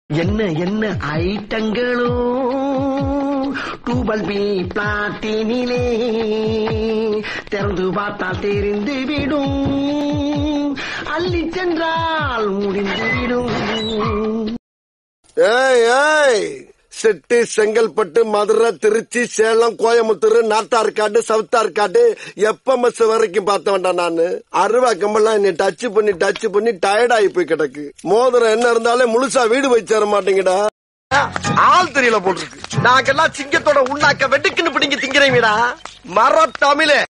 என்ன என்ன ஐட்டங்களோ டூபல் பி பிளாட்டினிலே திறந்து பார்த்தால் தெரிந்து விடும் அள்ளி சென்றால் முடிந்து விடும் ஏய் ஏய் செட்டு செங்கல்பட்டு மதுரை திருச்சி சேலம் கோயம்புத்தூர் நாட்டார்காடு சவுத்தார்காடு எப்பமஸ் வரைக்கும் பார்த்த வேண்டாம் நானு அருவா கம்பெல்லாம் என்னை டச் பண்ணி டச் பண்ணி டயர்ட் ஆகி போய் கிடக்கு மோதிரம் என்ன இருந்தாலே முழுசா வீடு போய் சேர மாட்டேங்கடா ஆள் தெரியல போட்டிருக்கு நாங்கெல்லாம் சிங்கத்தோட உண்ணாக்க வெட்டுக்குன்னு பிடிங்க திங்கிறீங்கடா மர தமிழே